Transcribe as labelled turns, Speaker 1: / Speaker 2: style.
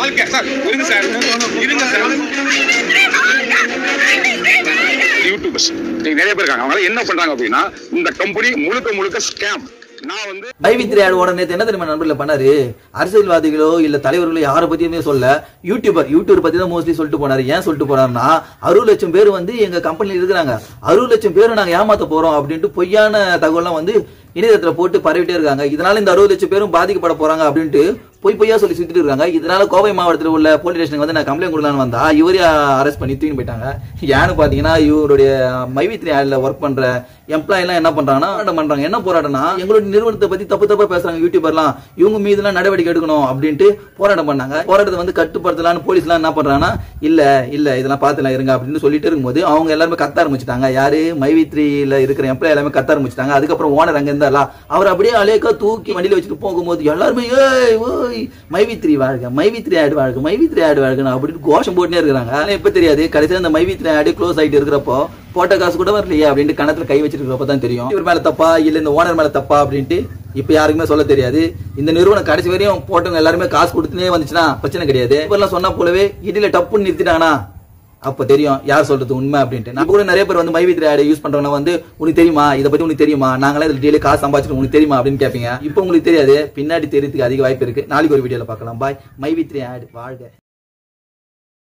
Speaker 1: வாழ்க்கை சார் இருங்க சார் இருங்க சார் யூடியூபர்ஸ் நீங்க நிறைய பேர் இருக்காங்க அவங்க என்ன பண்றாங்க அப்படின்னா இந்த கம்பெனி முழுக்க முழுக்க ஸ்கேம் நான் வந்து
Speaker 2: மைவித்ரி ஆட் ஓட நேத்து என்ன தெரியுமா நண்பர்ல பண்ணாரு அரசியல்வாதிகளோ இல்ல தலைவர்களோ யாரை பத்தியுமே சொல்ல யூடியூபர் யூடியூபர் பத்தி தான் மோஸ்ட்லி சொல்லிட்டு போனாரு ஏன் சொல்லிட்டு போனாருன்னா அறுபது லட்சம் பேர் வந்து எங்க கம்பெனில இருக்கிறாங்க அறுபது லட்சம் பேரை நாங்க ஏமாத்த போறோம் அப்படின்ட்டு பொய்யான தகவல்லாம் வந்து இணையதளத்துல போட்டு பரவிட்டே இருக்காங்க இதனால இந்த அறுபது லட்சம் பேரும் பாதிக்கப்பட போறாங்க அப்படின்ட்டு பொய் பொய்யா சொல்லி சுத்திட்டு இருக்காங்க இதனால கோவை மாவட்டத்தில் உள்ள போலீஸ் ஸ்டேஷனுக்கு வந்து நான் கம்ப்ளைண்ட் கொடுக்கலான்னு வந்தா இவரே அரெஸ்ட் பண்ணி தூக்கி போயிட்டாங்க ஏன்னு பாத்தீங்கன்னா இவருடைய மைவித்ரி ஆட்ல ஒர்க் பண்ற எம்ப்ளாய் எல்லாம் என்ன பண்றாங்கன்னா போராட்டம் பண்றாங்க என்ன போராட்டம்னா எங்களுடைய நிறுவனத்தை பத்தி தப்பு தப்பா பேசுறாங்க யூடியூபர்லாம் இவங்க மீது எல்லாம் நடவடிக்கை எடுக்கணும் அப்படின்ட்டு போராட்டம் பண்ணாங்க போராட்டத்தை வந்து கட்டுப்படுத்தலாம்னு போலீஸ் எல்லாம் என்ன பண்றாங்கன்னா இல்ல இல்ல இதெல்லாம் பாத்துலாம் இருங்க அப்படின்னு சொல்லிட்டு இருக்கும்போது அவங்க எல்லாருமே கத்த ஆரம்பிச்சிட்டாங்க யாரு மைவித்ரியில இருக்கிற எம்ப்ளாய் எல்லாமே கத்த ஆரம்பிச்சிட்டாங்க அதுக்கப்புறம் ஓனர் அங்க இருந்தாரா அவர் அப்படியே அலேக்கா தூக்கி வண்டியில வச்சுட்டு போகும்போது எல்லாருமே ஏய் ஓய் மைவித்ரி வாழ்க மைவித்ரி ஆடு வாழ்க மைவித்ரி ஆடு வாழ்கணும் அப்படின்னு கோஷம் போட்டுனே இருக்கிறாங்க ஆனா இப்ப தெரியாது கடைசியா அந்த மைவித்ரி ஆடு க்ளோஸ் ஆயிட்டு இருக்கிறப்போ போட்ட காசு கூட வரலையே அப்படின்ட்டு கணத்துல கை வச்சிருக்கிறப்ப தான் தெரியும் இவர் மேல தப்பா இல்ல இந்த ஓனர் மேல தப்பா அப்படின்ட்டு இப்ப யாருக்குமே சொல்ல தெரியாது இந்த நிறுவனம் கடைசி வரையும் போட்டவங்க எல்லாருமே காசு கொடுத்துனே வந்துச்சுன்னா பிரச்சனை கிடையாது இப்பெல்லாம் சொன்னா போலவே இடியில டப்புன்னு நிறுத்திட்டாங்கன்னா அப்ப தெரியும் யார் சொல்றது உண்மை அப்படின்ட்டு நான் கூட நிறைய பேர் வந்து மைவித்ரி ஆடு யூஸ் பண்றவங்க வந்து உனக்கு தெரியுமா இதை பத்தி உனக்கு தெரியுமா நாங்களே இதுல டெய்லி காசு சம்பாதிச்சிட்டு உனக்கு தெரியுமா அப்படின்னு கேட்பீங்க இப்போ உங்களுக்கு தெரியாது பின்னாடி தெரியறதுக்கு அதிக வாய்ப்பு இருக்கு நாளைக்கு ஒரு வீடியோல பார்க்கலாம் பாய் மைவித்ரி ஆடு வாழ்க